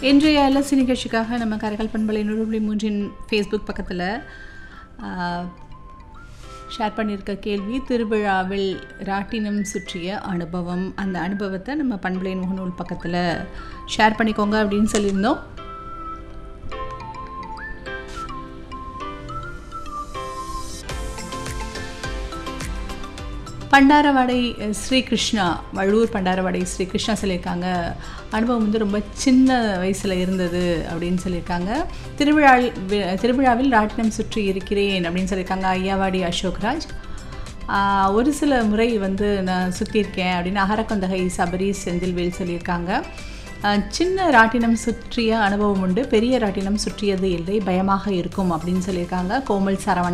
இன்றைய எல்எஸ்சி நிகழ்ச்சிக்காக நம்ம கரைகள் பண்பலை நூறு மூன்றின் ஃபேஸ்புக் பக்கத்தில் ஷேர் பண்ணியிருக்க கேள்வி திருவிழாவில் ராட்டினம் சுற்றிய அனுபவம் அந்த அனுபவத்தை நம்ம பண்பலையின் முகநூல் பக்கத்தில் ஷேர் பண்ணிக்கோங்க அப்படின்னு சொல்லியிருந்தோம் பண்டாரவாடை ஸ்ரீகிருஷ்ணா வள்ளூர் பண்டாரவாடை ஸ்ரீகிருஷ்ணா சொல்லியிருக்காங்க அனுபவம் வந்து ரொம்ப சின்ன வயசில் இருந்தது அப்படின்னு சொல்லியிருக்காங்க திருவிழாவில் திருவிழாவில் ராட்டினம் சுற்றி இருக்கிறேன் அப்படின்னு சொல்லியிருக்காங்க ஐயாவாடி அசோக்ராஜ் ஆஹ் ஒரு சில முறை வந்து நான் சுற்றியிருக்கேன் அப்படின்னு அகரக்கொந்தகை சபரி செந்தில்வேல் சொல்லியிருக்காங்க ஆஹ் சின்ன ராட்டினம் சுற்றிய அனுபவம் உண்டு பெரிய ராட்டினம் சுற்றியது இல்லை பயமாக இருக்கும் அப்படின்னு சொல்லியிருக்காங்க கோமல் சரவணன்